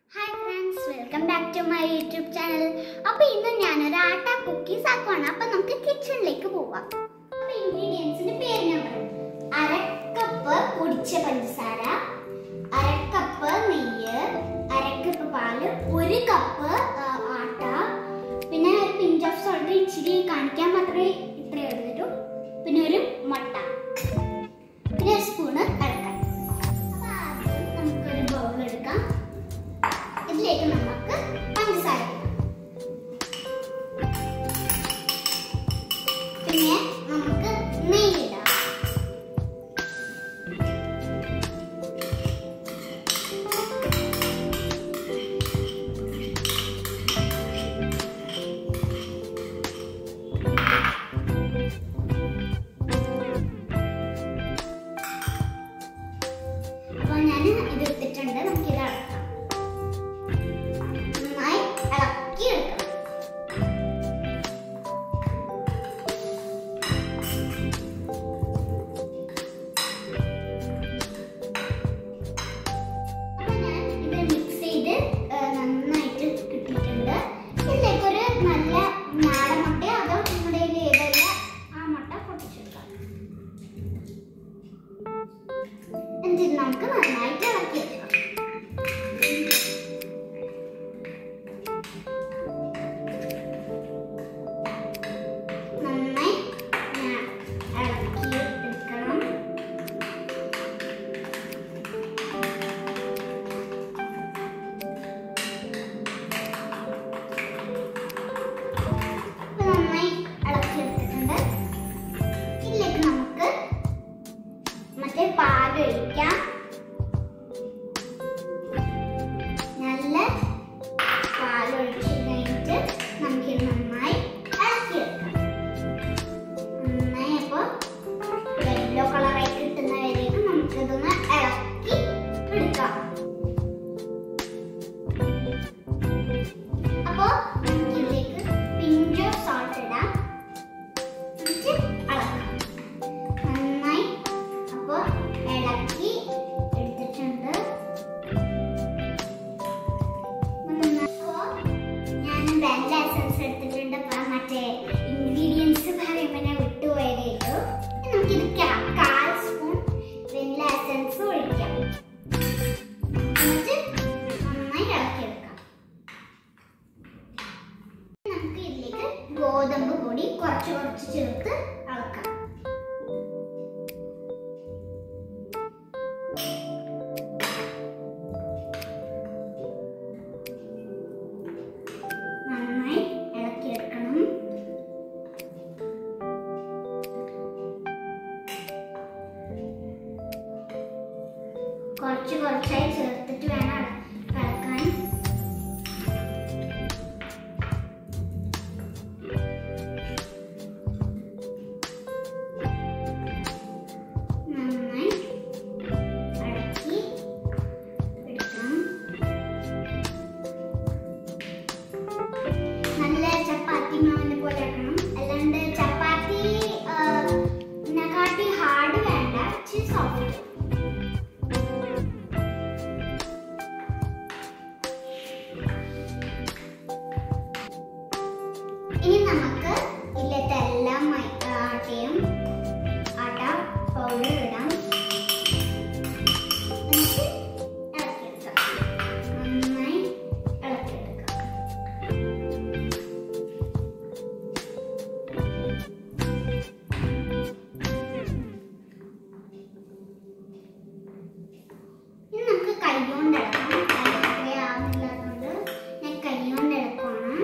Hi friends welcome back to my YouTube channel അപ്പൊ ഇന്ന് ഞാൻ ഒരു ആട്ട കുക്കീസ് ആക്കുവാണ് അപ്പൊ നമുക്ക് കിച്ചണിലേക്ക് പോവാം അപ്പൊ ഇൻഗ്രീഡിയൻസിന്റെ പേര് ഞാൻ പറയാം അരക്കപ്പ് പൊടിച്ച പഞ്ചസാര അരക്കപ്പ് നെയ്യ് അരക്കപ്പ് പാല് ഒരു കപ്പ് ആ, ആട്ട പിന്നെ ഒരു പിഞ്ച് ഓഫ് സോൾട്ട് ഇച്ചിരി കാണിക്കാൻ മാത്രമേ ഇത്രയും എടുത്തിട്ടു പിന്നെ ഒരു മുട്ട പിന്നെ ഒരു സ്പൂണ് അരക്കാൻ അപ്പൊ ആദ്യം നമുക്കൊരു ബൗൾ എടുക്കാം ഇതിലേക്ക് നമുക്ക് പഞ്ചസാര ഇടാം. പിന്നെ നമുക്ക് നെയ്യിടാം അപ്പോൾ ഞാൻ ഇത് എടുത്തിട്ടുണ്ട് നമുക്ക് ഇത് അടക്കാം നന്നായി ഇളക്കി എടുക്കണം അപ്പൊ ഞാൻ ഇത് മിക്സ് ചെയ്ത് ആ, നന്നായിട്ട് കിട്ടിയിട്ടുണ്ട് ഇതിലേക്ക് ഒരു നല്ല നാടൻ മുട്ടയോ അതോ നമ്മുടെ കയ്യിൽ ഏതല്ല ആ മുട്ട പൊട്ടിച്ചെടുക്കാം എന്നിട്ട് ഇത് നമുക്ക് നന്നായിട്ട് ഇളക്കി എടുക്കാം നന്നായി ഞാൻ ഇളക്കി എടുക്കണം ഇപ്പൊ നന്നായി ഇളക്കി എടുത്തിട്ടുണ്ട് ഇതിലേക്ക് നമുക്ക് മറ്റേ പാല് ഒഴിക്കാം നല്ല പാൽ ഒഴിച്ച് കഴിഞ്ഞിട്ട് നമുക്ക് ഇത് നന്നായി ഇളക്കിയെടുക്കാം നന്നായി അപ്പോൾ യെല്ലോ കളറായി കിട്ടുന്നവരേക്ക് നമുക്കിതൊന്ന് ഇളക്കി എടുക്കാം അപ്പോൾ നമുക്കിതിലേക്ക് പിഞ്ചോ സോൾട്ട് ഇടാം എന്നിട്ട് ഇളക്കാം നന്നായി അപ്പോൾ ഇളക്കി എടുത്തിട്ടുണ്ട് അപ്പോൾ ഞാൻ വെല്ല എസൻസ് എടുത്തിട്ടുണ്ട് അപ്പൊ മറ്റേ ഇൻഗ്രീഡിയൻസ് പറയുമ്പോൾ ഞാൻ വിട്ടുപോയതേക്കു നമുക്കിത് കാ- കാൽ സ്പൂൺ വെല്ല എസൻസ് ഒഴിക്കാം എന്നിട്ട് നന്നായി ഇളക്കിയെടുക്കാം നമുക്ക് ഇതിലേക്ക് ഗോതമ്പ് പൊടി കുറച്ച് കുറച്ച് ചേർത്ത് ഇളക്കാം നന്നായി ഇളക്കിയെടുക്കണം കുറച്ച് കുറച്ചായി ചേർത്തിട്ട് വേണം ഇളക്കാൻ നന്നായി ഇളക്കി എടുക്കണം നല്ല ചപ്പാത്തി മാവിനെ പോലെ ആക്കണം അല്ലാണ്ട് ചപ്പാത്തി കാട്ടി ഹാർഡ് വേണ്ട ഇച്ചിരി സോഫ്റ്റ് ഇനി നമുക്ക് ഇതിലത്തെ എല്ലാ മൈ- ആട്ടയും ആട്ട പൗഡർ ഇടാം എന്നിട്ട് ഇളക്കിയെടുക്കാം നന്നായി ഇളക്കിയെടുക്കാം ഇനി നമുക്ക് കൈകൊണ്ട് ഇളക്കാം കൈ ആവുന്നില്ലാത്തതുകൊണ്ട് ഞാൻ കൈകൊണ്ട് ഇളക്കുവാണ്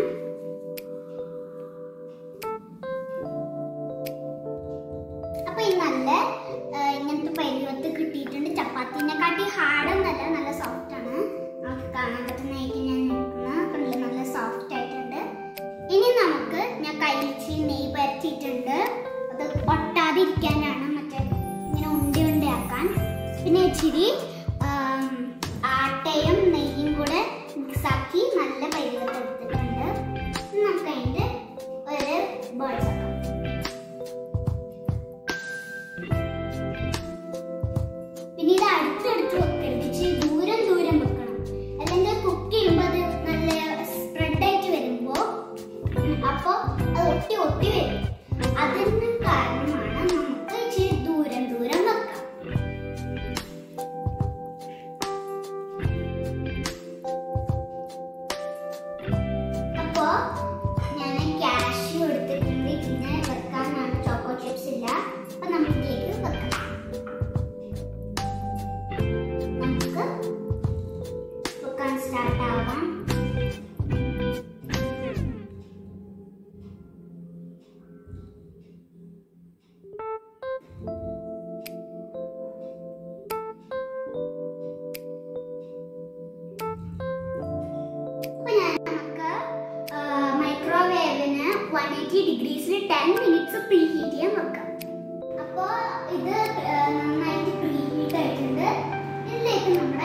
അപ്പൊ ഈ നല്ല ആ, ഇങ്ങനത്തെ പരുവത്ത് കിട്ടിയിട്ടുണ്ട് ചപ്പാത്തിനെ കാട്ടി ഹാർഡൊന്നല്ല നല്ല സോഫ്റ്റ് ആണ് നമുക്ക് കാണാൻ പറ്റുന്നതായിട്ട് ഞാൻ നിൽക്കുന്ന കണ്ടില്ലേ നല്ല സോഫ്റ്റ് ആയിട്ടുണ്ട് ഇനി നമുക്ക് ഞാൻ കയ്യിൽ ഇച്ചിരി നെയ്യ് പരത്തിയിട്ടുണ്ട് അത് ഒട്ടാതിരിക്കാനാണ് മറ്റേ ഇങ്ങനെ ഉണ്ടി ഉണ്ടയാക്കാൻ പിന്നെ ഇച്ചിരി ആം, ആട്ട ടെൻ മിനിറ്റ്സ് പ്രീ ഹീറ്റ് ചെയ്യാൻ വെക്കാം അപ്പോൾ ഇത് ആ, നന്നായിട്ട് പ്രീ ഹീറ്റ് ആയിട്ടുണ്ട് ഇതിലേക്ക് നമ്മുടെ